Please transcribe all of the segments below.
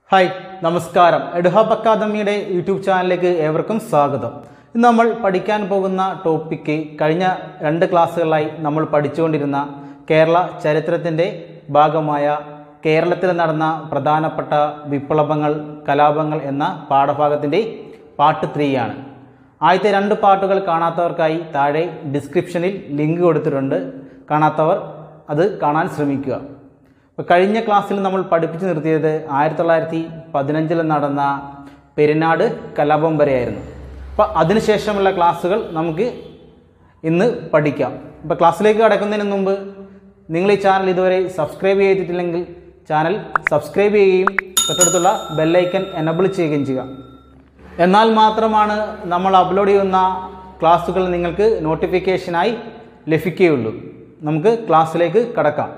hi നമസ്കാരം എഡുഹബ് അക്കാദമിയുടെ YouTube ചാനലിലേക്ക് ഏവർക്കും സ്വാഗതം ഇന്ന് നമ്മൾ പഠിക്കാൻ പോകുന്ന ടോപ്പിക്ക് കഴിഞ്ഞ രണ്ട് ക്ലാസ്സുകളായി നമ്മൾ പഠിച്ചുകൊണ്ടിരുന്ന കേരള ചരിത്രത്തിൻ്റെ ഭാഗമായ കേരളത്തിൽ നടന്ന പ്രധാനപ്പെട്ട വിപ്ലവങ്ങൾ കലാപങ്ങൾ എന്ന പാഠഭാഗത്തിൻ്റെ പാർട്ട് ത്രീ ആണ് ആദ്യത്തെ രണ്ട് പാട്ടുകൾ കാണാത്തവർക്കായി താഴെ ഡിസ്ക്രിപ്ഷനിൽ ലിങ്ക് കൊടുത്തിട്ടുണ്ട് കാണാത്തവർ അത് കാണാൻ ശ്രമിക്കുക അപ്പോൾ കഴിഞ്ഞ ക്ലാസ്സിൽ നമ്മൾ പഠിപ്പിച്ചു നിർത്തിയത് ആയിരത്തി തൊള്ളായിരത്തി പതിനഞ്ചിൽ നടന്ന പെരുന്നാട് കലാപം വരെയായിരുന്നു അപ്പോൾ അതിനുശേഷമുള്ള ക്ലാസ്സുകൾ നമുക്ക് ഇന്ന് പഠിക്കാം അപ്പോൾ ക്ലാസ്സിലേക്ക് കടക്കുന്നതിന് മുമ്പ് നിങ്ങൾ ഈ ചാനൽ ഇതുവരെ സബ്സ്ക്രൈബ് ചെയ്തിട്ടില്ലെങ്കിൽ ചാനൽ സബ്സ്ക്രൈബ് ചെയ്യുകയും തൊട്ടടുത്തുള്ള ബെല്ലൈക്കൻ എനബിൾ ചെയ്യുകയും ചെയ്യുക എന്നാൽ മാത്രമാണ് നമ്മൾ അപ്ലോഡ് ചെയ്യുന്ന ക്ലാസ്സുകൾ നിങ്ങൾക്ക് നോട്ടിഫിക്കേഷനായി ലഭിക്കുകയുള്ളൂ നമുക്ക് ക്ലാസ്സിലേക്ക് കടക്കാം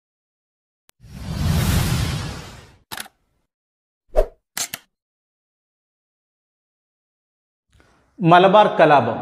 മലബാർ കലാപം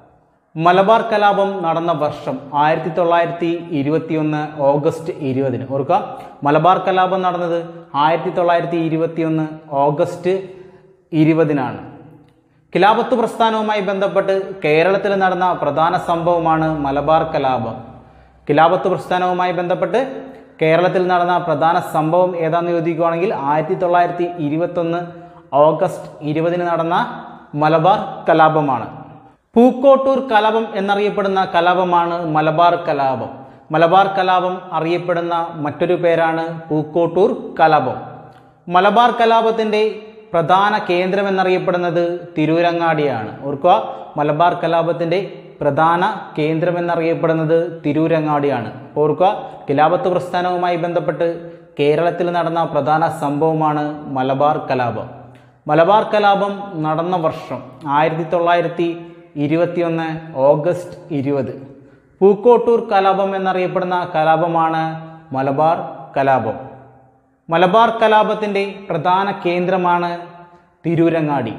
മലബാർ കലാപം നടന്ന വർഷം ആയിരത്തി തൊള്ളായിരത്തി ഇരുപത്തിയൊന്ന് ഓഗസ്റ്റ് ഇരുപതിന് ഓർക്കുക മലബാർ കലാപം നടന്നത് ആയിരത്തി തൊള്ളായിരത്തി ഇരുപത്തിയൊന്ന് ഓഗസ്റ്റ് ഇരുപതിനാണ് ഖിലാഫത്ത് പ്രസ്ഥാനവുമായി ബന്ധപ്പെട്ട് കേരളത്തിൽ നടന്ന പ്രധാന സംഭവമാണ് മലബാർ കലാപം ഖിലാഫത്ത് പ്രസ്ഥാനവുമായി ബന്ധപ്പെട്ട് കേരളത്തിൽ നടന്ന പ്രധാന സംഭവം ഏതാണെന്ന് ചോദിക്കുകയാണെങ്കിൽ ആയിരത്തി തൊള്ളായിരത്തി ഇരുപത്തൊന്ന് ഓഗസ്റ്റ് ഇരുപതിന് നടന്ന മലബാർ കലാപമാണ് പൂക്കോട്ടൂർ കലാപം എന്നറിയപ്പെടുന്ന കലാപമാണ് മലബാർ കലാപം മലബാർ കലാപം അറിയപ്പെടുന്ന മറ്റൊരു പേരാണ് പൂക്കോട്ടൂർ കലാപം മലബാർ കലാപത്തിൻ്റെ പ്രധാന കേന്ദ്രം എന്നറിയപ്പെടുന്നത് തിരൂരങ്ങാടിയാണ് ഓർക്കുക മലബാർ കലാപത്തിൻ്റെ പ്രധാന കേന്ദ്രം എന്നറിയപ്പെടുന്നത് തിരൂരങ്ങാടിയാണ് ഓർക്കുക ഖിലാഫത്ത് പ്രസ്ഥാനവുമായി ബന്ധപ്പെട്ട് കേരളത്തിൽ നടന്ന പ്രധാന സംഭവമാണ് മലബാർ കലാപം മലബാർ കലാപം നടന്ന വർഷം ആയിരത്തി തൊള്ളായിരത്തി ഇരുപത്തിയൊന്ന് ഓഗസ്റ്റ് ഇരുപത് പൂക്കോട്ടൂർ കലാപം എന്നറിയപ്പെടുന്ന കലാപമാണ് മലബാർ കലാപം മലബാർ കലാപത്തിൻ്റെ പ്രധാന കേന്ദ്രമാണ് തിരൂരങ്ങാടി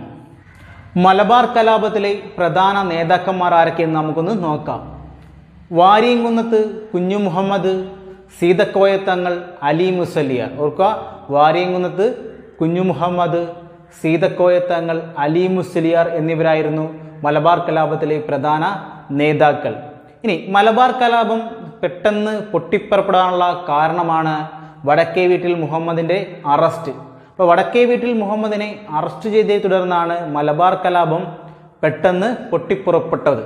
മലബാർ കലാപത്തിലെ പ്രധാന നേതാക്കന്മാർ ആരൊക്കെയെന്ന് നമുക്കൊന്ന് നോക്കാം വാരിയംകുന്നത്ത് കുഞ്ഞു മുഹമ്മദ് സീതക്കോയത്തങ്ങൾ അലി മുസല്ലിയാർ ഓർക്കുക വാരിയംകുന്നത്ത് കുഞ്ഞു മുഹമ്മദ് സീതക്കോയത്തങ്ങൾ അലി മുസ്ലിയാർ എന്നിവരായിരുന്നു മലബാർ കലാപത്തിലെ പ്രധാന നേതാക്കൾ ഇനി മലബാർ കലാപം പെട്ടെന്ന് പൊട്ടിപ്പുറപ്പെടാനുള്ള കാരണമാണ് വടക്കേ വീട്ടിൽ മുഹമ്മദിന്റെ അറസ്റ്റ് അപ്പോൾ വടക്കേ വീട്ടിൽ മുഹമ്മദിനെ അറസ്റ്റ് ചെയ്തതിനെ തുടർന്നാണ് മലബാർ കലാപം പെട്ടെന്ന് പൊട്ടിപ്പുറപ്പെട്ടത്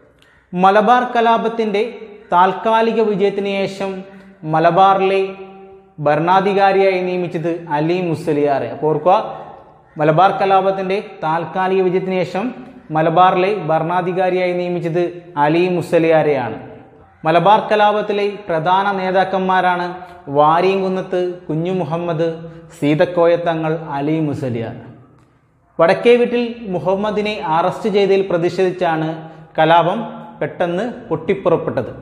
മലബാർ കലാപത്തിൻ്റെ താൽക്കാലിക വിജയത്തിന് ശേഷം മലബാറിലെ ഭരണാധികാരിയായി നിയമിച്ചത് അലി മുസ്ലിയാറെ അപ്പോൾ ഓർക്കുക മലബാർ കലാപത്തിൻ്റെ താൽക്കാലിക വിജയത്തിന് ശേഷം മലബാറിലെ ഭരണാധികാരിയായി നിയമിച്ചത് അലി മുസ്ലിയാരെയാണ് മലബാർ കലാപത്തിലെ പ്രധാന നേതാക്കന്മാരാണ് വാരിയംകുന്നത്ത് കുഞ്ഞു മുഹമ്മദ് സീതക്കോയത്തങ്ങൾ അലി മുസലിയാർ വടക്കേ വീട്ടിൽ മുഹമ്മദിനെ അറസ്റ്റ് ചെയ്തതിൽ പ്രതിഷേധിച്ചാണ് കലാപം പെട്ടെന്ന് പൊട്ടിപ്പുറപ്പെട്ടത്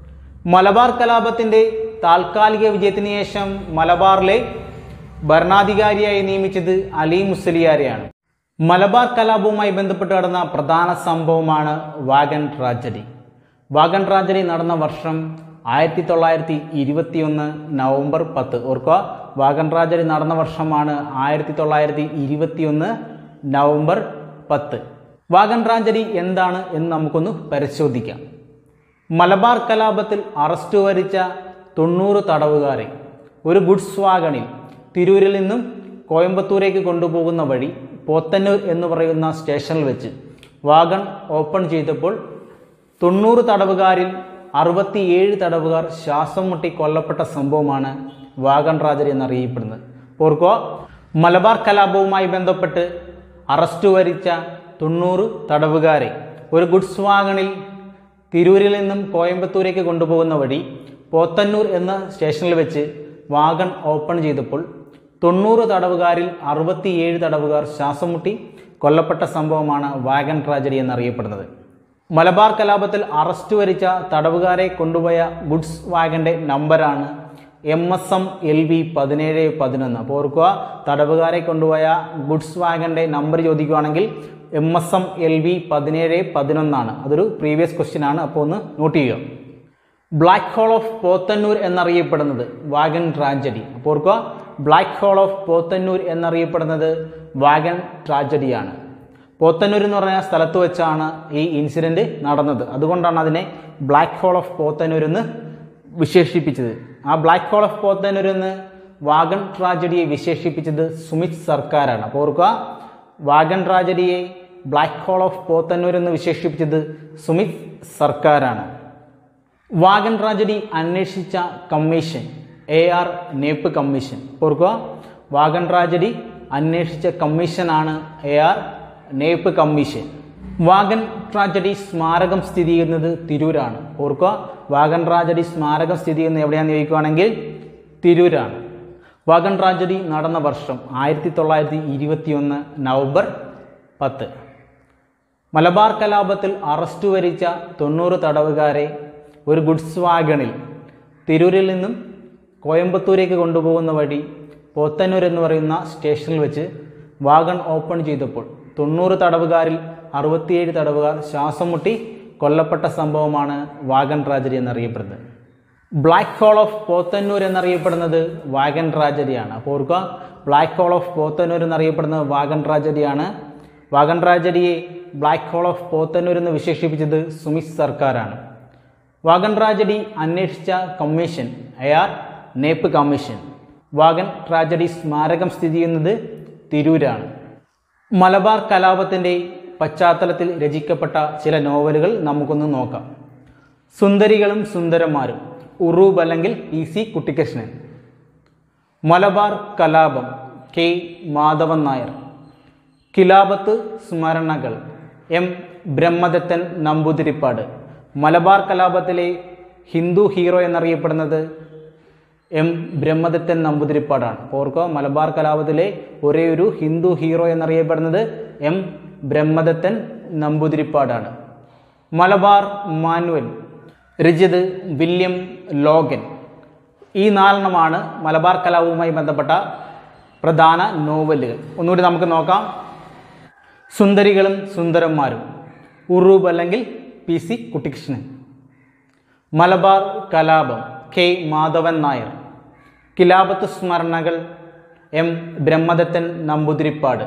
മലബാർ കലാപത്തിൻ്റെ താൽക്കാലിക വിജയത്തിന് ശേഷം മലബാറിലെ ഭരണാധികാരിയായി നിയമിച്ചത് അലി മുസ്ലിയാരെയാണ് മലബാർ കലാപവുമായി ബന്ധപ്പെട്ട് നടന്ന പ്രധാന സംഭവമാണ് വാഗൻ ട്രാജഡി വാഗൻ ട്രാജഡി നടന്ന വർഷം ആയിരത്തി തൊള്ളായിരത്തി ഇരുപത്തിയൊന്ന് നവംബർ പത്ത് ഓർക്കുക വാഗൻ ട്രാജഡി നടന്ന വർഷമാണ് ആയിരത്തി തൊള്ളായിരത്തി ഇരുപത്തിയൊന്ന് നവംബർ പത്ത് വാഗൻ ട്രാജഡി എന്താണ് എന്ന് നമുക്കൊന്ന് പരിശോധിക്കാം മലബാർ കലാപത്തിൽ അറസ്റ്റ് വരിച്ച തൊണ്ണൂറ് തടവുകാരെ ഒരു ഗുഡ്സ് വാഗണിൽ തിരൂരിൽ നിന്നും കോയമ്പത്തൂരേക്ക് കൊണ്ടുപോകുന്ന വഴി പോത്തന്നൂർ എന്ന് പറയുന്ന സ്റ്റേഷനിൽ വെച്ച് വാഗൺ ഓപ്പൺ ചെയ്തപ്പോൾ തൊണ്ണൂറ് തടവുകാരിൽ അറുപത്തിയേഴ് തടവുകാർ ശ്വാസം മുട്ടി കൊല്ലപ്പെട്ട സംഭവമാണ് വാഗൺ ട്രാജഡി എന്നറിയപ്പെടുന്നത് ഓർക്കുക മലബാർ കലാപവുമായി ബന്ധപ്പെട്ട് അറസ്റ്റ് വരിച്ച തൊണ്ണൂറ് തടവുകാരെ ഒരു ഗുഡ്സ് വാഗണിൽ തിരൂരിൽ നിന്നും കോയമ്പത്തൂരേക്ക് കൊണ്ടുപോകുന്ന വഴി പോത്തന്നൂർ എന്ന സ്റ്റേഷനിൽ വെച്ച് വാഗൺ ഓപ്പൺ ചെയ്തപ്പോൾ തൊണ്ണൂറ് തടവുകാരിൽ അറുപത്തിയേഴ് തടവുകാർ ശ്വാസം മുട്ടി കൊല്ലപ്പെട്ട സംഭവമാണ് വാഗൺ ട്രാജഡി എന്നറിയപ്പെടുന്നത് മലബാർ കലാപത്തിൽ അറസ്റ്റ് വരിച്ച തടവുകാരെ കൊണ്ടുപോയ ഗുഡ്സ് വാഗന്റെ നമ്പറാണ് M S M L V പതിനേഴ് പതിനൊന്ന് അപ്പോൾ ഓർക്കുക തടവുകാരെ കൊണ്ടുപോയ ഗുഡ്സ് വാഗന്റെ നമ്പർ ചോദിക്കുകയാണെങ്കിൽ M S M L V പതിനേഴ് പതിനൊന്നാണ് അതൊരു പ്രീവിയസ് ക്വസ്റ്റ്യൻ ആണ് അപ്പോൾ ഒന്ന് നോട്ട് ചെയ്യുക ബ്ലാക്ക് ഹോൾ ഓഫ് പോത്തന്നൂർ എന്നറിയപ്പെടുന്നത് വാഗൺ ട്രാജഡി അപ്പോൾ ഓർക്കുക ബ്ലാക്ക് ഹോൾ ഓഫ് പോത്തന്നൂർ എന്നറിയപ്പെടുന്നത് വാഗൺ ട്രാജഡിയാണ് പോത്തന്നൂർ എന്ന് പറഞ്ഞ സ്ഥലത്ത് വെച്ചാണ് ഈ ഇൻസിഡൻറ്റ് നടന്നത് അതുകൊണ്ടാണ് അതിനെ ബ്ലാക്ക് ഹോൾ ഓഫ് പോത്തന്നൂർ എന്ന് വിശേഷിപ്പിച്ചത് ആ ബ്ലാക്ക് ഹോൾ ഓഫ് പോത്തന്നൂർ എന്ന് വാഗൺ ട്രാജഡിയെ വിശേഷിപ്പിച്ചത് സുമിത് സർക്കാരാണ് അപ്പോൾ ഓർക്കുക വാഗൺ ട്രാജഡിയെ ബ്ലാക്ക് ഹോൾ ഓഫ് പോത്തന്നൂർ എന്ന് വിശേഷിപ്പിച്ചത് സുമിത് സർക്കാരാണ് വാഗൺ ട്രാജഡി അന്വേഷിച്ച commission A R Knapp commission ഓർക്കുക വാഗൺ ട്രാജഡി അന്വേഷിച്ച കമ്മീഷനാണ് A R Knapp commission wagon tragedy സ്മാരകം സ്ഥിതി ചെയ്യുന്നത് തിരൂരാണ് ഓർക്കുക വാഗൺ ട്രാജഡി സ്മാരകം സ്ഥിതി ചെയ്യുന്നത് എവിടെയാണെന്ന് ചോദിക്കുകയാണെങ്കിൽ തിരൂരാണ് വാഗൺ ട്രാജഡി നടന്ന വർഷം ആയിരത്തി തൊള്ളായിരത്തി ഇരുപത്തിയൊന്ന് നവംബർ പത്ത് മലബാർ കലാപത്തിൽ അറസ്റ്റ് വരിച്ച തൊണ്ണൂറ് തടവുകാരെ ഒരു ഗുഡ്സ് വാഗണിൽ തിരൂരിൽ നിന്നും കോയമ്പത്തൂരേക്ക് കൊണ്ടുപോകുന്ന വഴി പോത്തന്നൂർ എന്ന് പറയുന്ന സ്റ്റേഷനിൽ വെച്ച് വാഗൺ ഓപ്പൺ ചെയ്തപ്പോൾ തൊണ്ണൂറ് തടവുകാരിൽ അറുപത്തിയേഴ് തടവുകാർ ശ്വാസം മുട്ടി കൊല്ലപ്പെട്ട സംഭവമാണ് വാഗൺ ട്രാജഡി എന്നറിയപ്പെടുന്നത് ബ്ലാക്ക് ഹോൾ ഓഫ് പോത്തന്നൂർ എന്നറിയപ്പെടുന്നത് വാഗൺ ട്രാജഡിയാണ് അപ്പോൾ ഓർക്കുക ബ്ലാക്ക് ഹോൾ ഓഫ് പോത്തന്നൂർ എന്നറിയപ്പെടുന്നത് വാഗൺ ട്രാജഡിയാണ് വാഗൺ ട്രാജഡിയെ ബ്ലാക്ക് ഹോൾ ഓഫ് പോത്തന്നൂർ എന്ന് വിശേഷിപ്പിച്ചത് സുമിത് സർക്കാരാണ് വാഗൺ ട്രാജഡി അന്വേഷിച്ച commission A R Knapp commission wagon tragedy സ്മാരകം സ്ഥിതി ചെയ്യുന്നത് തിരൂരാണ് മലബാർ കലാപത്തിൻ്റെ പശ്ചാത്തലത്തിൽ രചിക്കപ്പെട്ട ചില നോവലുകൾ നമുക്കൊന്ന് നോക്കാം സുന്ദരികളും സുന്ദരന്മാരും ഉറൂബ് അല്ലെങ്കിൽ പി സി കുട്ടിക്കൃഷ്ണൻ മലബാർ കലാപം കെ മാധവൻ നായർ കിലാപത്ത് സ്മരണകൾ എം ബ്രഹ്മദത്തൻ നമ്പൂതിരിപ്പാട് മലബാർ കലാപത്തിലെ ഹിന്ദു ഹീറോ എന്നറിയപ്പെടുന്നത് എം ബ്രഹ്മദത്തൻ നമ്പൂതിരിപ്പാടാണ് ഓർക്കുക മലബാർ കലാപത്തിലെ ഒരേ ഒരു ഹിന്ദു ഹീറോ എന്നറിയപ്പെടുന്നത് എം ബ്രഹ്മദത്തൻ നമ്പൂതിരിപ്പാടാണ് മലബാർ മാനുവൽ രചിത് വില്യം ലോഗൻ ഈ നാലെണ്ണമാണ് മലബാർ കലാപവുമായി ബന്ധപ്പെട്ട പ്രധാന നോവലുകൾ ഒന്നുകൂടി നമുക്ക് നോക്കാം സുന്ദരികളും സുന്ദരന്മാരും ഉറൂബ് അല്ലെങ്കിൽ പി സി കുട്ടികൃഷ്ണൻ മലബാർ കലാപം K Madhavan Nair Khilafat Smaranakal M Brahmadathan Namboodiripad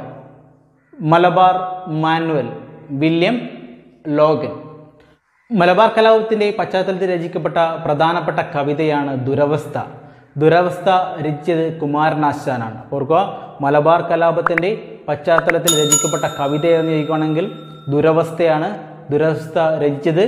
Malabar manual William Logan Malabar കലാപത്തിൻ്റെ പശ്ചാത്തലത്തിൽ രചിക്കപ്പെട്ട പ്രധാനപ്പെട്ട കവിതയാണ് ദുരവസ്ഥ ദുരവസ്ഥ രചിച്ചത് കുമാരനാശാനാണ് ഓർക്കുക മലബാർ കലാപത്തിൻ്റെ പശ്ചാത്തലത്തിൽ രചിക്കപ്പെട്ട കവിത എന്ന് ചോദിക്കുകയാണെങ്കിൽ ദുരവസ്ഥയാണ് ദുരവസ്ഥ രചിച്ചത്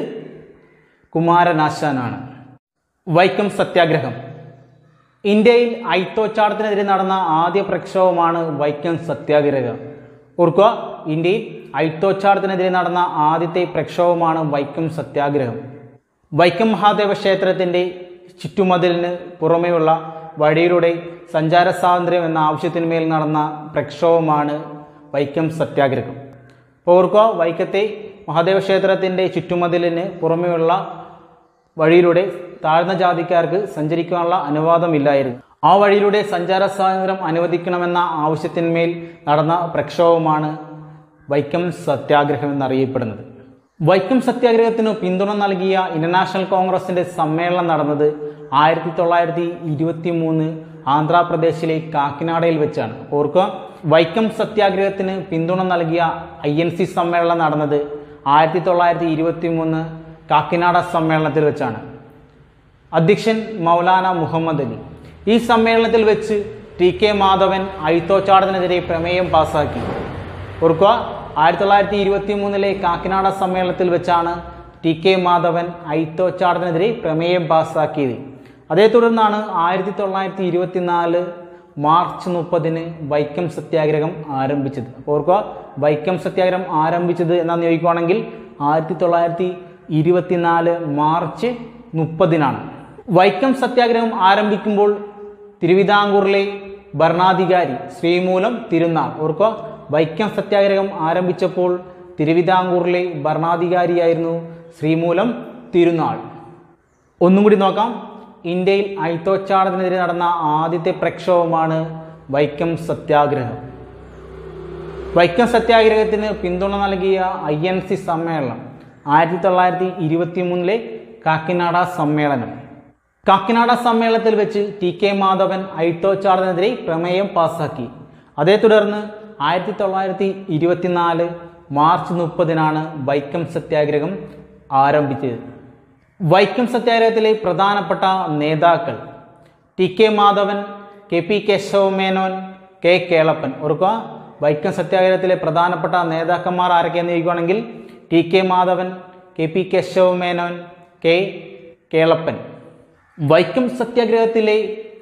കുമാരനാശാനാണ് വൈക്കം സത്യാഗ്രഹം ഇന്ത്യയിൽ ഐത്തോച്ചാടത്തിനെതിരെ നടന്ന ആദ്യ പ്രക്ഷോഭമാണ് വൈക്കം സത്യാഗ്രഹം ഓർക്കുക ഇന്ത്യയിൽ ഐത്തോച്ചാടത്തിനെതിരെ നടന്ന ആദ്യത്തെ പ്രക്ഷോഭമാണ് വൈക്കം സത്യാഗ്രഹം വൈക്കം മഹാദേവ ക്ഷേത്രത്തിൻ്റെ ചുറ്റുമതിലിന് പുറമെയുള്ള വഴിയിലൂടെ സഞ്ചാര സ്വാതന്ത്ര്യം എന്ന ആവശ്യത്തിന്മേൽ നടന്ന പ്രക്ഷോഭമാണ് വൈക്കം സത്യാഗ്രഹം അപ്പോൾ ഓർക്കുക വൈക്കത്തെ മഹാദേവ ക്ഷേത്രത്തിൻ്റെ ചുറ്റുമതിലിന് പുറമെയുള്ള വഴിയിലൂടെ താഴ്ന്ന ജാതിക്കാർക്ക് സഞ്ചരിക്കാനുള്ള അനുവാദമില്ലായിരുന്നു ആ വഴിയിലൂടെ സഞ്ചാര സ്വാതന്ത്ര്യം അനുവദിക്കണമെന്ന ആവശ്യത്തിന്മേൽ നടന്ന പ്രക്ഷോഭമാണ് വൈക്കം സത്യാഗ്രഹം എന്നറിയപ്പെടുന്നത് വൈക്കം സത്യാഗ്രഹത്തിന് പിന്തുണ നൽകിയ ഇന്റർനാഷണൽ കോൺഗ്രസിന്റെ സമ്മേളനം നടന്നത് ആയിരത്തി തൊള്ളായിരത്തി ഇരുപത്തി മൂന്ന് ആന്ധ്രാപ്രദേശിലെ കാക്കിനാടയിൽ വെച്ചാണ് ഓർക്കുക വൈക്കം സത്യാഗ്രഹത്തിന് പിന്തുണ നൽകിയ ഐ എൻ സി സമ്മേളനം നടന്നത് ആയിരത്തി തൊള്ളായിരത്തി ഇരുപത്തി മൂന്ന് കാക്കിനാട സമ്മേളനത്തിൽ വെച്ചാണ് അധ്യക്ഷൻ മൗലാന മുഹമ്മദ് അലി ഈ സമ്മേളനത്തിൽ വെച്ച് ടി കെ മാധവൻ അയിത്തോച്ചാടത്തിനെതിരെ പ്രമേയം പാസാക്കി ഓർക്കുക ആയിരത്തി തൊള്ളായിരത്തി ഇരുപത്തി മൂന്നിലെ കാക്കിനാട സമ്മേളനത്തിൽ വെച്ചാണ് ടി കെ മാധവൻ അയിത്തോച്ചാടത്തിനെതിരെ പ്രമേയം പാസാക്കിയത് അതേ തുടർന്നാണ് ആയിരത്തി തൊള്ളായിരത്തി ഇരുപത്തിനാല് മാർച്ച് മുപ്പതിന് വൈക്കം സത്യാഗ്രഹം ആരംഭിച്ചത് ഓർക്കുക വൈക്കം സത്യാഗ്രഹം ആരംഭിച്ചത് എന്നാന്ന് ചോദിക്കുകയാണെങ്കിൽ ആയിരത്തി തൊള്ളായിരത്തി ഇരുപത്തിനാല് മാർച്ച് മുപ്പതിനാണ് വൈക്കം സത്യാഗ്രഹം ആരംഭിക്കുമ്പോൾ തിരുവിതാംകൂറിലെ ഭരണാധികാരി ശ്രീമൂലം തിരുനാൾ ഓർക്കുക വൈക്കം സത്യാഗ്രഹം ആരംഭിച്ചപ്പോൾ തിരുവിതാംകൂറിലെ ഭരണാധികാരിയായിരുന്നു ശ്രീമൂലം തിരുനാൾ ഒന്നും കൂടി നോക്കാം ഇന്ത്യയിൽ അയിത്തോച്ചാടത്തിനെതിരെ നടന്ന ആദ്യത്തെ പ്രക്ഷോഭമാണ് വൈക്കം സത്യാഗ്രഹം വൈക്കം സത്യാഗ്രഹത്തിന് പിന്തുണ നൽകിയ ഐ എൻ സി സമ്മേളനം ആയിരത്തി തൊള്ളായിരത്തി ഇരുപത്തി മൂന്നിലെ കാക്കിനാട സമ്മേളനം കാക്കിനാട സമ്മേളനത്തിൽ വെച്ച് ടി കെ മാധവൻ ഐട്ടോ ചാർജിനെതിരെ പ്രമേയം പാസാക്കി അതേ തുടർന്ന് ആയിരത്തി തൊള്ളായിരത്തി ഇരുപത്തിനാല് മാർച്ച് മുപ്പതിനാണ് വൈക്കം സത്യാഗ്രഹം ആരംഭിച്ചത് വൈക്കം സത്യാഗ്രഹത്തിലെ പ്രധാനപ്പെട്ട നേതാക്കൾ T K Madhavan K P Kesavamenon K Kelappan ഓർക്കുക വൈക്കം സത്യാഗ്രഹത്തിലെ പ്രധാനപ്പെട്ട നേതാക്കന്മാർ ആരൊക്കെയെന്ന് ചോദിക്കുകയാണെങ്കിൽ T K Madhavan K P Kesavamenon K Kelappan Vaikom സത്യാഗ്രഹത്തിലെ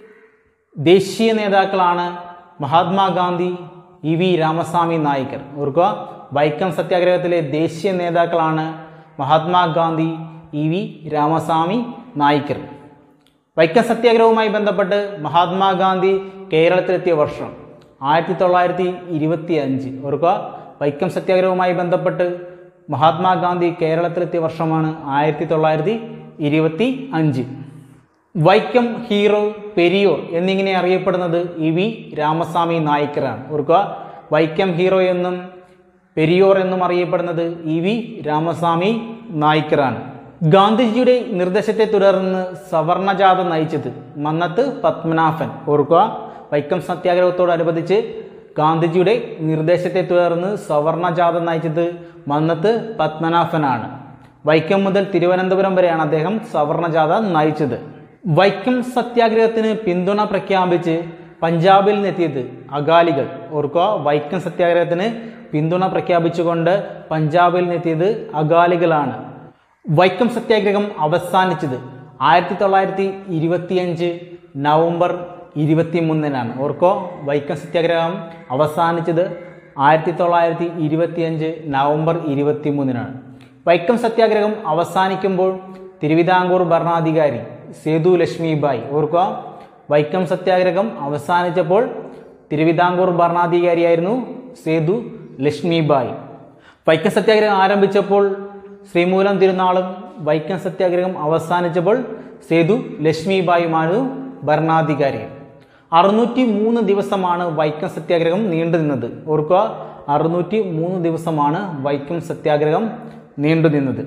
ദേശീയ നേതാക്കളാണ് മഹാത്മാഗാന്ധി ഇ വി രാമസ്വാമി നായിക്കർ ഓർക്കുക വൈക്കം സത്യാഗ്രഹത്തിലെ ദേശീയ നേതാക്കളാണ് മഹാത്മാഗാന്ധി ഇ വി രാമസ്വാമി നായിക്കർ വൈക്കം സത്യാഗ്രഹവുമായി ബന്ധപ്പെട്ട് മഹാത്മാഗാന്ധി കേരളത്തിലെത്തിയ വർഷം ആയിരത്തി തൊള്ളായിരത്തി ഇരുപത്തി അഞ്ച് ഓർക്കുക വൈക്കം സത്യാഗ്രഹവുമായി ബന്ധപ്പെട്ട് മഹാത്മാഗാന്ധി കേരളത്തിലെത്തിയ വർഷമാണ് ആയിരത്തി തൊള്ളായിരത്തി ഇരുപത്തി അഞ്ച് വൈക്കം ഹീറോ പെരിയോർ എന്നിങ്ങനെ അറിയപ്പെടുന്നത് ഇ വി രാമസ്വാമി നായിക്കറാണ് ഓർക്കുക വൈക്കം ഹീറോ എന്നും പെരിയോർ എന്നും അറിയപ്പെടുന്നത് ഇ വി രാമസ്വാമി നായിക്കറാണ് ഗാന്ധിജിയുടെ നിർദ്ദേശത്തെ തുടർന്ന് സവർണജാഥ നയിച്ചത് മന്നത്ത് പത്മനാഭൻ ഓർക്കുക വൈക്കം സത്യാഗ്രഹത്തോടനുബന്ധിച്ച് ഗാന്ധിജിയുടെ നിർദ്ദേശത്തെ തുടർന്ന് സവർണജാഥ നയിച്ചത് മന്നത്ത് പത്മനാഭനാണ് വൈക്കം മുതൽ തിരുവനന്തപുരം വരെയാണ് അദ്ദേഹം സവർണജാഥ നയിച്ചത് വൈക്കം സത്യാഗ്രഹത്തിന് പിന്തുണ പ്രഖ്യാപിച്ച് പഞ്ചാബിൽ നിന്നെത്തിയത് അകാലികൾ ഓർക്കുക വൈക്കം സത്യാഗ്രഹത്തിന് പിന്തുണ പ്രഖ്യാപിച്ചുകൊണ്ട് പഞ്ചാബിൽ നിന്നെത്തിയത് അകാലികളാണ് വൈക്കം സത്യാഗ്രഹം അവസാനിച്ചത് ആയിരത്തി തൊള്ളായിരത്തി ഇരുപത്തിയഞ്ച് നവംബർ ഇരുപത്തി മൂന്നിനാണ് ഓർക്കോ വൈക്കം സത്യാഗ്രഹം അവസാനിച്ചത് ആയിരത്തി തൊള്ളായിരത്തി ഇരുപത്തിയഞ്ച് നവംബർ ഇരുപത്തി മൂന്നിനാണ് വൈക്കം സത്യാഗ്രഹം അവസാനിക്കുമ്പോൾ തിരുവിതാംകൂർ ഭരണാധികാരി സേതു ലക്ഷ്മിബായി ഓർക്കുക വൈക്കം സത്യാഗ്രഹം അവസാനിച്ചപ്പോൾ തിരുവിതാംകൂർ ഭരണാധികാരിയായിരുന്നു സേതു ലക്ഷ്മിബായി വൈക്കം സത്യാഗ്രഹം ആരംഭിച്ചപ്പോൾ ശ്രീമൂലം തിരുനാളും വൈക്കം സത്യാഗ്രഹം അവസാനിച്ചപ്പോൾ സേതു ലക്ഷ്മിബായിയുമാണ് ഭരണാധികാരി അറുന്നൂറ്റി മൂന്ന് ദിവസമാണ് വൈക്കം സത്യാഗ്രഹം നീണ്ടു നിന്നത് ഓർക്കുക അറുന്നൂറ്റി മൂന്ന് ദിവസമാണ് വൈക്കം സത്യാഗ്രഹം നീണ്ടു നിന്നത്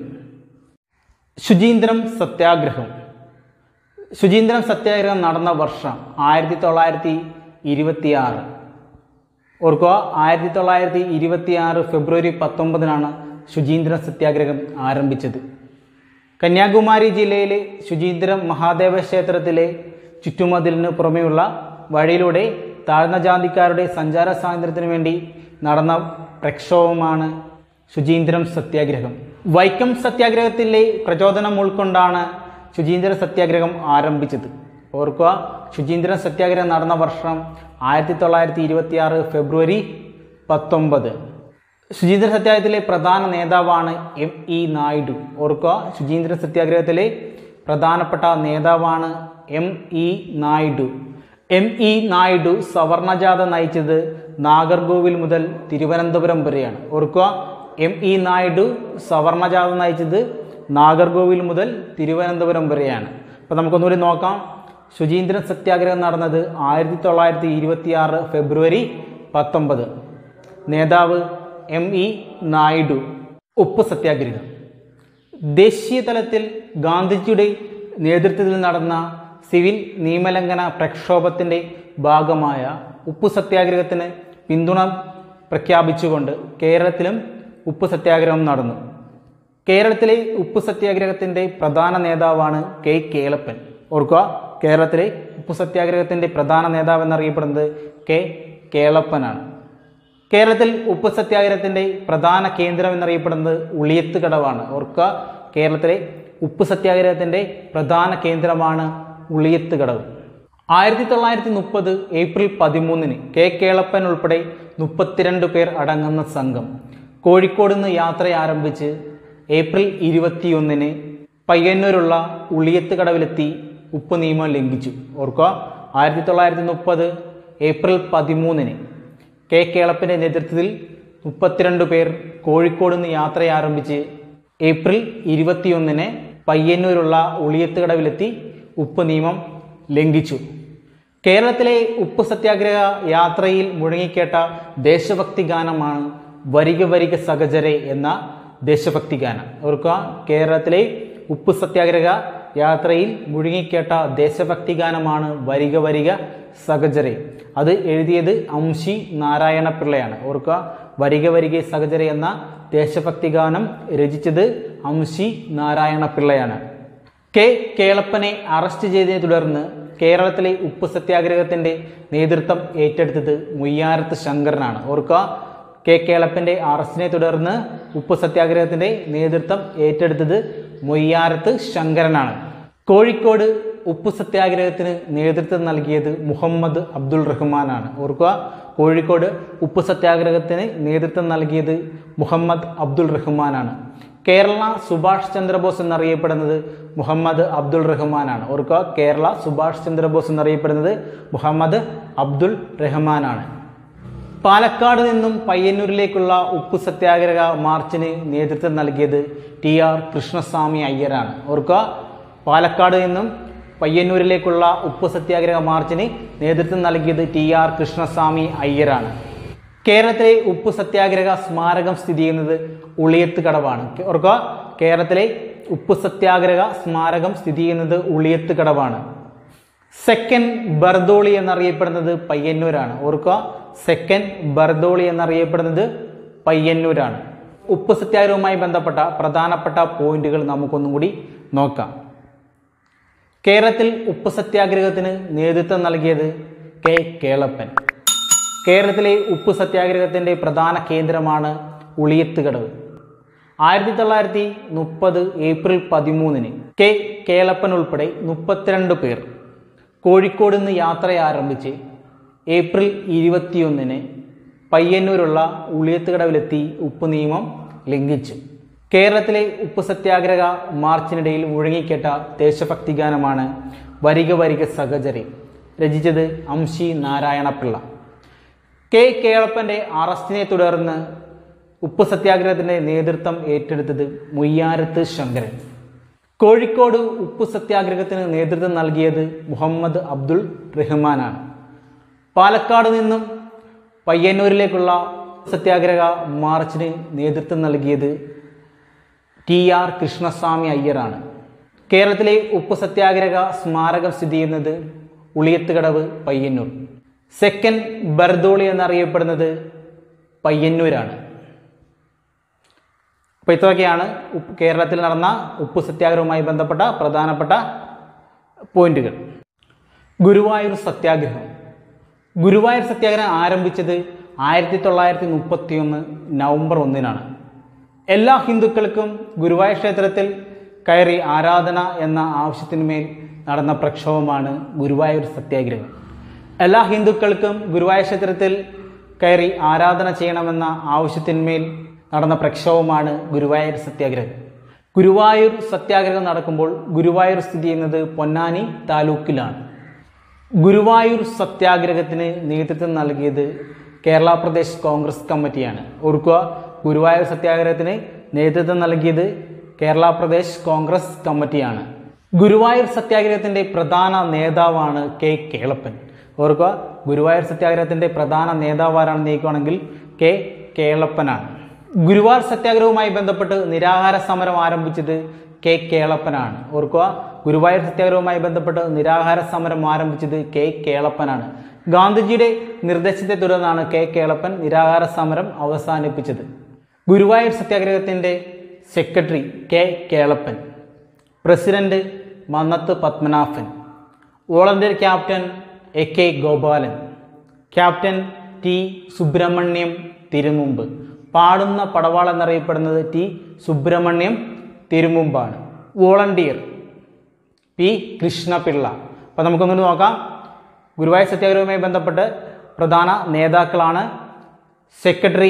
ശുചീന്ദ്രം സത്യാഗ്രഹം ശുചീന്ദ്രം സത്യാഗ്രഹം നടന്ന വർഷം ആയിരത്തി തൊള്ളായിരത്തി ഇരുപത്തിയാറ് ഓർക്കുക ആയിരത്തി തൊള്ളായിരത്തി ഇരുപത്തിയാറ് ഫെബ്രുവരി പത്തൊമ്പതിനാണ് ശുചീന്ദ്രം സത്യാഗ്രഹം ആരംഭിച്ചത് കന്യാകുമാരി ജില്ലയിലെ ശുചീന്ദ്രം മഹാദേവ ക്ഷേത്രത്തിലെ ചുറ്റുമതിലിന് പുറമെയുള്ള വഴിയിലൂടെ താഴ്ന്ന ജാതിക്കാരുടെ സഞ്ചാര സ്വാതന്ത്ര്യത്തിനു വേണ്ടി നടന്ന പ്രക്ഷോഭമാണ് ശുചീന്ദ്രം സത്യാഗ്രഹം വൈക്കം സത്യാഗ്രഹത്തിലെ പ്രചോദനം ഉൾക്കൊണ്ടാണ് ശുചീന്ദ്ര സത്യാഗ്രഹം ആരംഭിച്ചത് ഓർക്കുക ശുചീന്ദ്രൻ സത്യാഗ്രഹം നടന്ന വർഷം ആയിരത്തി തൊള്ളായിരത്തി ഇരുപത്തിയാറ് ഫെബ്രുവരി പത്തൊമ്പത് ശുചീന്ദ്ര സത്യാഗ്രഹത്തിലെ പ്രധാന നേതാവാണ് എം ഇ നായിഡു ഓർക്കുക ശുചീന്ദ്ര സത്യാഗ്രഹത്തിലെ പ്രധാനപ്പെട്ട നേതാവാണ് M E Naidu M E Naidu സവർണജാഥ നയിച്ചത് നാഗർകോവിൽ മുതൽ തിരുവനന്തപുരം വരെയാണ് ഓർക്കുക എം ഇ നായിഡു സവർണജാഥ നയിച്ചത് നാഗർകോവിൽ മുതൽ തിരുവനന്തപുരം വരെയാണ് അപ്പോൾ നമുക്കൊന്നുകൂടി നോക്കാം ശുചീന്ദ്രൻ സത്യാഗ്രഹം നടന്നത് ആയിരത്തി തൊള്ളായിരത്തി ഇരുപത്തിയാറ് ഫെബ്രുവരി പത്തൊമ്പത് നേതാവ് എം ഇ നായിഡു ഉപ്പ് സത്യാഗ്രഹം ദേശീയ തലത്തിൽ ഗാന്ധിജിയുടെ നേതൃത്വത്തിൽ നടന്ന സിവിൽ നിയമലംഘന പ്രക്ഷോഭത്തിൻ്റെ ഭാഗമായ ഉപ്പു സത്യാഗ്രഹത്തിന് പിന്തുണ പ്രഖ്യാപിച്ചുകൊണ്ട് കേരളത്തിലും ഉപ്പ് സത്യാഗ്രഹം നടന്നു കേരളത്തിലെ ഉപ്പ് സത്യാഗ്രഹത്തിൻ്റെ പ്രധാന നേതാവാണ് കെ കേളപ്പൻ ഓർക്കുക കേരളത്തിലെ ഉപ്പ് സത്യാഗ്രഹത്തിൻ്റെ പ്രധാന നേതാവ് എന്നറിയപ്പെടുന്നത് കെ കേളപ്പനാണ് കേരളത്തിൽ ഉപ്പ് സത്യാഗ്രഹത്തിൻ്റെ പ്രധാന കേന്ദ്രം എന്നറിയപ്പെടുന്നത് ഉളിയത്ത് കടവാണ് ഓർക്കുക കേരളത്തിലെ ഉപ്പ് സത്യാഗ്രഹത്തിൻ്റെ പ്രധാന കേന്ദ്രമാണ് ഉളിയത്ത് കടവ് ആയിരത്തി തൊള്ളായിരത്തി മുപ്പത് ഏപ്രിൽ പതിമൂന്നിന് കെ കേളപ്പൻ ഉൾപ്പെടെ മുപ്പത്തിരണ്ട് പേർ അടങ്ങുന്ന സംഘം കോഴിക്കോട് നിന്ന് യാത്ര ആരംഭിച്ച് ഏപ്രിൽ ഇരുപത്തിയൊന്നിന് പയ്യന്നൂരുള്ള ഉളിയത്ത് കടവിലെത്തി ഉപ്പ് നിയമം ലംഘിച്ചു ഓർക്കുക ആയിരത്തി തൊള്ളായിരത്തി മുപ്പത് ഏപ്രിൽ പതിമൂന്നിന് കെ കേളപ്പൻ്റെ നേതൃത്വത്തിൽ മുപ്പത്തിരണ്ട് പേർ കോഴിക്കോട് നിന്ന് യാത്ര ആരംഭിച്ച് ഏപ്രിൽ ഇരുപത്തിയൊന്നിന് പയ്യന്നൂരുള്ള ഉളിയത്ത് കടവിലെത്തി ഉപ്പ് നിയമം ലംഘിച്ചു കേരളത്തിലെ ഉപ്പ് സത്യാഗ്രഹ യാത്രയിൽ മുഴങ്ങിക്കേട്ട ദേശഭക്തി ഗാനമാണ് വരിക വരിക സഹചരെ എന്ന ദേശഭക്തി ഗാനം ഓർക്കുക കേരളത്തിലെ ഉപ്പ് സത്യാഗ്രഹ യാത്രയിൽ മുഴുങ്ങിക്കേട്ട ദേശഭക്തി ഗാനമാണ് വരിക വരിക സഹചരെ അത് എഴുതിയത് അംശി നാരായണ പിള്ളയാണ് ഓർക്കുക വരിക വരിക സഹചരെ എന്ന ദേശഭക്തി ഗാനം രചിച്ചത് അംശി നാരായണ പിള്ളയാണ് കെ കേളപ്പനെ അറസ്റ്റ് ചെയ്തതിനെ തുടർന്ന് കേരളത്തിലെ ഉപ്പ് സത്യാഗ്രഹത്തിന്റെ നേതൃത്വം ഏറ്റെടുത്തത് മുയ്യാരത്ത് ശങ്കരനാണ് ഓർക്കുക കെ കേളപ്പന്റെ അറസ്റ്റിനെ തുടർന്ന് ഉപ്പ് സത്യാഗ്രഹത്തിന്റെ നേതൃത്വം ഏറ്റെടുത്തത് മൊയ്യാരത്ത് ശങ്കരനാണ് കോഴിക്കോട് ഉപ്പ് സത്യാഗ്രഹത്തിന് നേതൃത്വം നൽകിയത് മുഹമ്മദ് അബ്ദുൾ റഹ്മാനാണ് ഓർക്കുക കോഴിക്കോട് ഉപ്പ് സത്യാഗ്രഹത്തിന് നേതൃത്വം നൽകിയത് മുഹമ്മദ് അബ്ദുൾ റഹ്മാനാണ് കേരള സുഭാഷ് ചന്ദ്രബോസ് എന്നറിയപ്പെടുന്നത് മുഹമ്മദ് അബ്ദുൾ റഹ്മാനാണ് ഓർക്കുക കേരള സുഭാഷ് ചന്ദ്രബോസ് എന്നറിയപ്പെടുന്നത് മുഹമ്മദ് അബ്ദുൾ റഹ്മാനാണ് പാലക്കാട് നിന്നും പയ്യന്നൂരിലേക്കുള്ള ഉപ്പ് സത്യാഗ്രഹ മാർച്ചിന് നേതൃത്വം നൽകിയത് ടി ആർ കൃഷ്ണസ്വാമി അയ്യരാണ് ഓർക്കുക പാലക്കാട് നിന്നും പയ്യന്നൂരിലേക്കുള്ള ഉപ്പ് സത്യാഗ്രഹ മാർച്ചിന് നേതൃത്വം നൽകിയത് ടി ആർ കൃഷ്ണസ്വാമി അയ്യരാണ് കേരളത്തിലെ ഉപ്പ് സത്യാഗ്രഹ സ്മാരകം സ്ഥിതി ചെയ്യുന്നത് ഉളിയത്ത് കടവാണ് ഓർക്കുക കേരളത്തിലെ ഉപ്പ് സത്യാഗ്രഹ സ്മാരകം സ്ഥിതി ചെയ്യുന്നത് ഉളിയത്ത് കടവാണ് സെക്കൻഡ് ബർദോളി എന്നറിയപ്പെടുന്നത് പയ്യന്നൂരാണ് ഓർക്കുക സെക്കൻഡ് ബർദോളി എന്നറിയപ്പെടുന്നത് പയ്യന്നൂരാണ് ഉപ്പ് സത്യാഗ്രഹവുമായി ബന്ധപ്പെട്ട പ്രധാനപ്പെട്ട പോയിന്റുകൾ നമുക്കൊന്നും കൂടി നോക്കാം കേരളത്തിൽ ഉപ്പ് സത്യാഗ്രഹത്തിന് നേതൃത്വം നൽകിയത് കെ കേളപ്പൻ കേരളത്തിലെ ഉപ്പ് സത്യാഗ്രഹത്തിൻ്റെ പ്രധാന കേന്ദ്രമാണ് ഉളിയത്തുകടവ് ആയിരത്തി തൊള്ളായിരത്തി മുപ്പത് ഏപ്രിൽ പതിമൂന്നിന് കെ കേളപ്പൻ ഉൾപ്പെടെ മുപ്പത്തിരണ്ട് പേർ കോഴിക്കോട് നിന്ന് യാത്ര ആരംഭിച്ച് ഏപ്രിൽ ഇരുപത്തിയൊന്നിന് പയ്യന്നൂരുള്ള ഉളിയത്തുകടവിലെത്തി ഉപ്പ് നിയമം ലംഘിച്ചു കേരളത്തിലെ ഉപ്പ് സത്യാഗ്രഹ മാർച്ചിനിടയിൽ മുഴങ്ങിക്കേട്ട ദേശഭക്തി ഗാനമാണ് വരിക വരിക സഹചരി രചിച്ചത് അംശി നാരായണപിള്ള കെ കേളപ്പന്റെ അറസ്റ്റിനെ തുടർന്ന് ഉപ്പ് സത്യാഗ്രഹത്തിന്റെ നേതൃത്വം ഏറ്റെടുത്തത് മുയ്യാരത്ത് ശങ്കരൻ കോഴിക്കോട് ഉപ്പ് സത്യാഗ്രഹത്തിന് നേതൃത്വം നൽകിയത് മുഹമ്മദ് അബ്ദുൾ റഹ്മാനാണ് പാലക്കാട് നിന്നും പയ്യന്നൂരിലേക്കുള്ള സത്യാഗ്രഹ മാർച്ചിന് നേതൃത്വം നൽകിയത് ടി ആർ കൃഷ്ണസ്വാമി അയ്യറാണ് കേരളത്തിലെ ഉപ്പ് സത്യാഗ്രഹ സ്മാരകം സ്ഥിതി ചെയ്യുന്നത് ഉളിയത്തുകടവ് പയ്യന്നൂർ സെക്കൻഡ് ബർദോളി എന്നറിയപ്പെടുന്നത് പയ്യന്നൂരാണ് അപ്പോൾ ഇത്രയൊക്കെയാണ് ഉപ്പ് കേരളത്തിൽ നടന്ന ഉപ്പ് സത്യാഗ്രഹവുമായി ബന്ധപ്പെട്ട പ്രധാനപ്പെട്ട പോയിന്റുകൾ ഗുരുവായൂർ സത്യാഗ്രഹം ഗുരുവായൂർ സത്യാഗ്രഹം ആരംഭിച്ചത് ആയിരത്തി തൊള്ളായിരത്തി മുപ്പത്തി ഒന്ന് നവംബർ ഒന്നിനാണ് എല്ലാ ഹിന്ദുക്കൾക്കും ഗുരുവായൂർ ക്ഷേത്രത്തിൽ കയറി ആരാധന എന്ന ആവശ്യത്തിന്മേൽ നടന്ന പ്രക്ഷോഭമാണ് ഗുരുവായൂർ സത്യാഗ്രഹം എല്ലാ ഹിന്ദുക്കൾക്കും ഗുരുവായൂർ ക്ഷേത്രത്തിൽ കയറി ആരാധന ചെയ്യണമെന്ന ആവശ്യത്തിന്മേൽ നടന്ന പ്രക്ഷോഭമാണ് ഗുരുവായൂർ സത്യാഗ്രഹം ഗുരുവായൂർ സത്യാഗ്രഹം നടക്കുമ്പോൾ ഗുരുവായൂർ സ്ഥിതി ചെയ്യുന്നത് പൊന്നാനി താലൂക്കിലാണ് ഗുരുവായൂർ സത്യാഗ്രഹത്തിന് നേതൃത്വം നൽകിയത് കേരള പ്രദേശ് കോൺഗ്രസ് കമ്മിറ്റിയാണ് ഓർക്കുക ഗുരുവായൂർ സത്യാഗ്രഹത്തിന് നേതൃത്വം നൽകിയത് കേരള പ്രദേശ് കോൺഗ്രസ് കമ്മിറ്റിയാണ് ഗുരുവായൂർ സത്യാഗ്രഹത്തിന്റെ പ്രധാന നേതാവാണ് കെ കേളപ്പൻ ഓർക്കുക ഗുരുവായൂർ സത്യാഗ്രഹത്തിന്റെ പ്രധാന നേതാവ് ആരാണെന്ന് നീക്കുകയാണെങ്കിൽ കെ കേളപ്പനാണ് ഗുരുവായൂർ സത്യാഗ്രഹവുമായി ബന്ധപ്പെട്ട് നിരാഹാര സമരം ആരംഭിച്ചത് കെ കേളപ്പനാണ് ഓർക്കുക ഗുരുവായൂർ സത്യാഗ്രഹവുമായി ബന്ധപ്പെട്ട് നിരാഹാര സമരം ആരംഭിച്ചത് കെ കേളപ്പനാണ് ഗാന്ധിജിയുടെ നിർദ്ദേശത്തെ തുടർന്നാണ് കെ കേളപ്പൻ നിരാഹാര സമരം അവസാനിപ്പിച്ചത് ഗുരുവായൂർ സത്യാഗ്രഹത്തിന്റെ secretary K Kelappan president Mannath Padmanabhan volunteer captain A K Gopalan captain T Subramaniam Thirumumbu പാടുന്ന പടവാൾ എന്നറിയപ്പെടുന്നത് ടി സുബ്രഹ്മണ്യം തിരുമുമ്പാണ് വോളണ്ടിയർ പി കൃഷ്ണപിള്ള അപ്പോൾ നമുക്കൊന്നുകൂടി നോക്കാം ഗുരുവായൂർ സത്യാഗ്രഹവുമായി ബന്ധപ്പെട്ട് പ്രധാന നേതാക്കളാണ് secretary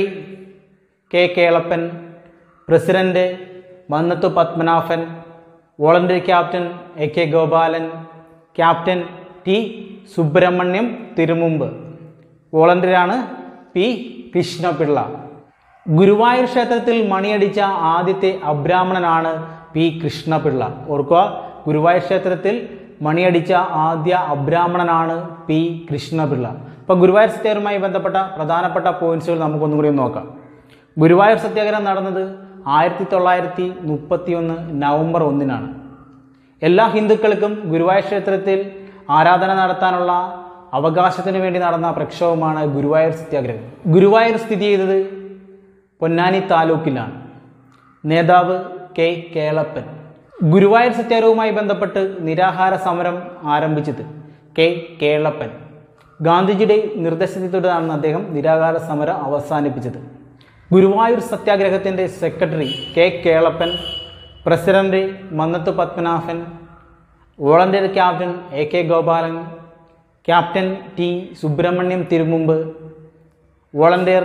K Kelappan president Mannathu Padmanabhan volunteer captain A K Gopalan captain T Subramaniam Thirumumbu വോളണ്ടിയറാണ് പി കൃഷ്ണപിള്ള ഗുരുവായൂർ ക്ഷേത്രത്തിൽ മണിയടിച്ച ആദ്യത്തെ അബ്രാഹ്മണനാണ് പി കൃഷ്ണപിള്ള ഓർക്കുക ഗുരുവായൂർ ക്ഷേത്രത്തിൽ മണിയടിച്ച ആദ്യ അബ്രാഹ്മണനാണ് പി കൃഷ്ണപിള്ള അപ്പോൾ ഗുരുവായൂർ സത്യാഗ്രഹവുമായി ബന്ധപ്പെട്ട പ്രധാനപ്പെട്ട പോയിന്റ്സുകൾ നമുക്കൊന്നും കൂടി നോക്കാം ഗുരുവായൂർ സത്യാഗ്രഹം നടന്നത് ആയിരത്തി തൊള്ളായിരത്തി മുപ്പത്തി ഒന്ന് നവംബർ ഒന്നിനാണ് എല്ലാ ഹിന്ദുക്കൾക്കും ഗുരുവായൂർ ക്ഷേത്രത്തിൽ ആരാധന നടത്താനുള്ള അവകാശത്തിന് വേണ്ടി നടന്ന പ്രക്ഷോഭമാണ് ഗുരുവായൂർ സത്യാഗ്രഹം ഗുരുവായൂർ സ്ഥിതി ചെയ്തത് പൊന്നാനി താലൂക്കിലാണ് നേതാവ് കെ കേളപ്പൻ ഗുരുവായൂർ സത്യാഗ്രഹവുമായി ബന്ധപ്പെട്ട് നിരാഹാര സമരം ആരംഭിച്ചത് കെ കേളപ്പൻ ഗാന്ധിജിയുടെ നിർദ്ദേശത്തെ തുടർന്നാണ് അദ്ദേഹം നിരാഹാര സമരം അവസാനിപ്പിച്ചത് ഗുരുവായൂർ സത്യാഗ്രഹത്തിൻ്റെ secretary K Kelappan president Mannath Padmanabhan volunteer captain A K Gopalan captain T Subramaniam Thirumumbu volunteer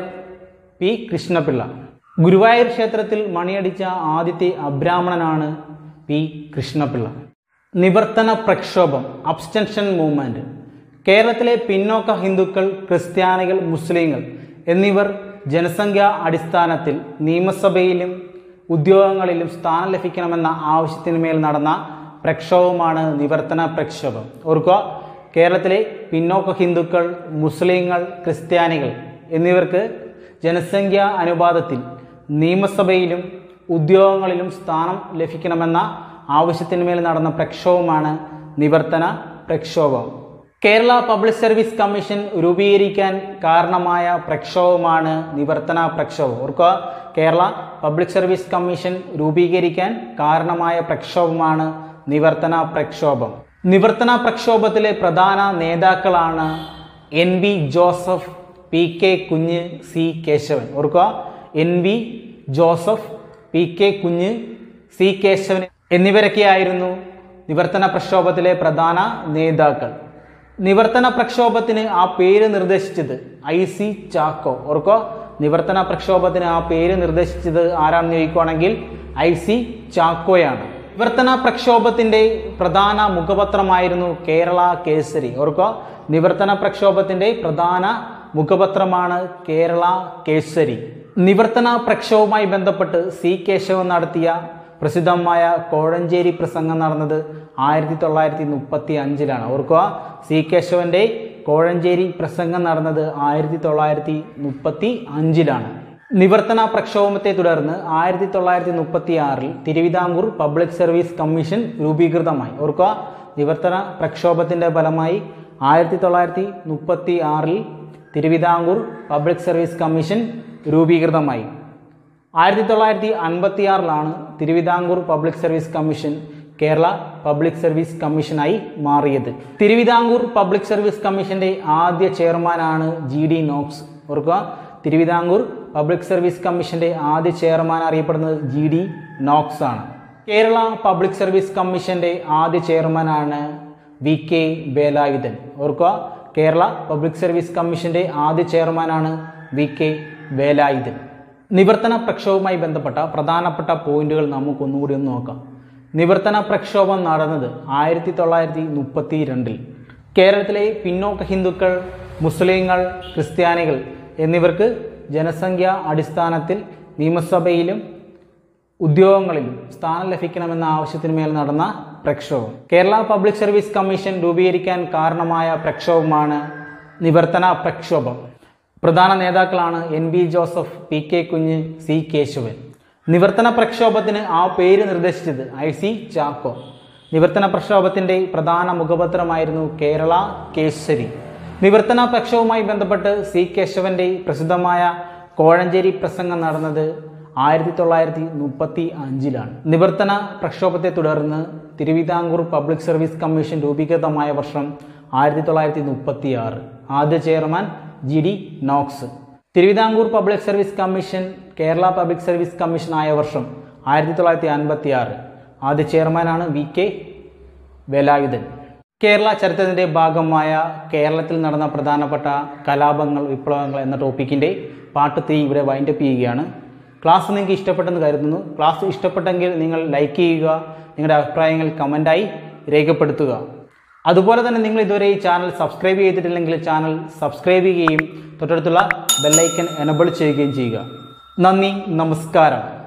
P Krishnapillai Guruvayur ക്ഷേത്രത്തിൽ മണിയടിച്ച ആദ്യത്തെ അബ്രാഹ്മണനാണ് പി കൃഷ്ണപിള്ള നിവർത്തന പ്രക്ഷോഭം അബ്സ്റ്റൻഷൻ മൂവ്മെൻറ്റ് കേരളത്തിലെ പിന്നോക്ക ഹിന്ദുക്കൾ ക്രിസ്ത്യാനികൾ മുസ്ലിങ്ങൾ എന്നിവർ ജനസംഖ്യാ അടിസ്ഥാനത്തിൽ നിയമസഭയിലും ഉദ്യോഗങ്ങളിലും സ്ഥാനം ലഭിക്കണമെന്ന ആവശ്യത്തിന്മേൽ നടന്ന പ്രക്ഷോഭമാണ് നിവർത്തന പ്രക്ഷോഭം ഓർക്കുക കേരളത്തിലെ പിന്നോക്ക ഹിന്ദുക്കൾ മുസ്ലിങ്ങൾ ക്രിസ്ത്യാനികൾ എന്നിവർക്ക് ജനസംഖ്യാ അനുപാതത്തിൽ നിയമസഭയിലും ഉദ്യോഗങ്ങളിലും സ്ഥാനം ലഭിക്കണമെന്ന ആവശ്യത്തിന്മേൽ നടന്ന പ്രക്ഷോഭമാണ് നിവർത്തന പ്രക്ഷോഭം കേരള പബ്ലിക് സർവീസ് കമ്മീഷൻ രൂപീകരിക്കാൻ കാരണമായ പ്രക്ഷോഭമാണ് നിവർത്തന പ്രക്ഷോഭം ഓർക്കുക കേരള പബ്ലിക് സർവീസ് കമ്മീഷൻ രൂപീകരിക്കാൻ കാരണമായ പ്രക്ഷോഭമാണ് നിവർത്തന പ്രക്ഷോഭം നിവർത്തന പ്രക്ഷോഭത്തിലെ പ്രധാന നേതാക്കളാണ് N V Joseph P K Kunju C Kesavan ഓർക്കുക N V Joseph P K Kunju C Kesavan എന്നിവരൊക്കെയായിരുന്നു നിവർത്തന പ്രക്ഷോഭത്തിലെ പ്രധാന നേതാക്കൾ നിവർത്തന പ്രക്ഷോഭത്തിന് ആ പേര് നിർദ്ദേശിച്ചത് ഐ സി ചാക്കോ ഓർക്കോ നിവർത്തന പ്രക്ഷോഭത്തിന് ആ പേര് നിർദ്ദേശിച്ചത് ആരാണെന്ന് ചോദിക്കുവാണെങ്കിൽ ഐ സി ചാക്കോയാണ് നിവർത്തന പ്രക്ഷോഭത്തിന്റെ പ്രധാന മുഖപത്രമായിരുന്നു കേരള കേസരി ഓർക്കോ നിവർത്തന പ്രക്ഷോഭത്തിന്റെ പ്രധാന മുഖപത്രമാണ് കേരള കേസരി നിവർത്തന പ്രക്ഷോഭവുമായി ബന്ധപ്പെട്ട് സി കേശവൻ നടത്തിയ പ്രസിദ്ധമായ കോഴഞ്ചേരി പ്രസംഗം നടന്നത് ആയിരത്തി തൊള്ളായിരത്തി മുപ്പത്തി അഞ്ചിലാണ് ഓർക്കുക സി കേശവന്റെ കോഴഞ്ചേരി പ്രസംഗം നടന്നത് ആയിരത്തി തൊള്ളായിരത്തി മുപ്പത്തി അഞ്ചിലാണ് നിവർത്തന പ്രക്ഷോഭത്തെ തുടർന്ന് ആയിരത്തി തൊള്ളായിരത്തി മുപ്പത്തി ആറിൽ തിരുവിതാംകൂർ പബ്ലിക് സർവീസ് കമ്മീഷൻ രൂപീകൃതമായി ഓർക്കുക നിവർത്തന പ്രക്ഷോഭത്തിന്റെ ഫലമായി ആയിരത്തി തൊള്ളായിരത്തി മുപ്പത്തി ആറിൽ തിരുവിതാംകൂർ പബ്ലിക് സർവീസ് കമ്മീഷൻ രൂപീകൃതമായി ആയിരത്തി തൊള്ളായിരത്തി അൻപത്തി ആറിലാണ് Travancore public service commission Kerala public service കമ്മീഷനായി മാറിയത് തിരുവിതാംകൂർ പബ്ലിക് സർവീസ് കമ്മീഷന്റെ ആദ്യ ചെയർമാനാണ് ജി ഡി നോക്സ് ഓർക്കുക തിരുവിതാംകൂർ പബ്ലിക് സർവീസ് കമ്മീഷന്റെ ആദ്യ ചെയർമാൻ അറിയപ്പെടുന്നത് ജി ഡി നോക്സ് ആണ് കേരള പബ്ലിക് സർവീസ് കമ്മീഷന്റെ ആദ്യ ചെയർമാനാണ് വി കെ വേലായുധൻ ഓർക്കുക കേരള പബ്ലിക് സർവീസ് കമ്മീഷന്റെ ആദ്യ ചെയർമാനാണ് വി കെ വേലായുധൻ നിവർത്തന പ്രക്ഷോഭവുമായി ബന്ധപ്പെട്ട പ്രധാനപ്പെട്ട പോയിന്റുകൾ നമുക്ക് ഒന്നുകൂടി ഒന്ന് നോക്കാം നിവർത്തന പ്രക്ഷോഭം നടന്നത് ആയിരത്തി തൊള്ളായിരത്തി മുപ്പത്തി രണ്ടിൽ കേരളത്തിലെ പിന്നോക്ക ഹിന്ദുക്കൾ മുസ്ലിങ്ങൾ ക്രിസ്ത്യാനികൾ എന്നിവർക്ക് ജനസംഖ്യാ അടിസ്ഥാനത്തിൽ നിയമസഭയിലും ഉദ്യോഗങ്ങളിലും സ്ഥാനം ലഭിക്കണമെന്ന ആവശ്യത്തിന്മേൽ നടന്ന പ്രക്ഷോഭം കേരള പബ്ലിക് സർവീസ് കമ്മീഷൻ രൂപീകരിക്കാൻ കാരണമായ പ്രക്ഷോഭമാണ് നിവർത്തന പ്രക്ഷോഭം പ്രധാന നേതാക്കളാണ് N V Joseph P K Kunju C Kesavan Nivarthana പ്രക്ഷോഭത്തിന് ആ പേര് നിർദ്ദേശിച്ചത് ഐ സി ചാക്കോ നിവർത്തന പ്രക്ഷോഭത്തിന്റെ പ്രധാന മുഖപത്രമായിരുന്നു കേരള കേസരി നിവർത്തന പ്രക്ഷോഭവുമായി ബന്ധപ്പെട്ട് സി കേശവന്റെ പ്രസിദ്ധമായ കോഴഞ്ചേരി പ്രസംഗം നടന്നത് ആയിരത്തി തൊള്ളായിരത്തി മുപ്പത്തി അഞ്ചിലാണ് നിവർത്തന പ്രക്ഷോഭത്തെ തുടർന്ന് തിരുവിതാംകൂർ പബ്ലിക് സർവീസ് കമ്മീഷൻ രൂപീകൃതമായ വർഷം ആയിരത്തി തൊള്ളായിരത്തി മുപ്പത്തി ആറ് ആദ്യ ചെയർമാൻ G D Knox Travancore public service commission Kerala public service commission ആയ വർഷം ആയിരത്തി തൊള്ളായിരത്തി അൻപത്തി ആറ് ആദ്യ ചെയർമാനാണ് വി കെ വേലായുധൻ കേരള ചരിത്രത്തിൻ്റെ ഭാഗമായ കേരളത്തിൽ നടന്ന പ്രധാനപ്പെട്ട കലാപങ്ങൾ വിപ്ലവങ്ങൾ എന്ന ടോപ്പിക്കിൻ്റെ പാർട്ട് ത്രീ ഇവിടെ വൈൻഡപ്പ് ചെയ്യുകയാണ് ക്ലാസ് നിങ്ങൾക്ക് ഇഷ്ടപ്പെട്ടെന്ന് കരുതുന്നു ക്ലാസ് ഇഷ്ടപ്പെട്ടെങ്കിൽ നിങ്ങൾ ലൈക്ക് ചെയ്യുക നിങ്ങളുടെ അഭിപ്രായങ്ങൾ കമൻറ്റായി രേഖപ്പെടുത്തുക അതുപോലെ തന്നെ നിങ്ങൾ ഇതുവരെ ഈ ചാനൽ സബ്സ്ക്രൈബ് ചെയ്തിട്ടില്ലെങ്കിൽ ചാനൽ സബ്സ്ക്രൈബ് ചെയ്യുകയും തൊട്ടടുത്തുള്ള ബെല്ലൈക്കൻ എനബിൾ ചെയ്യുകയും ചെയ്യുക നന്ദി നമസ്കാരം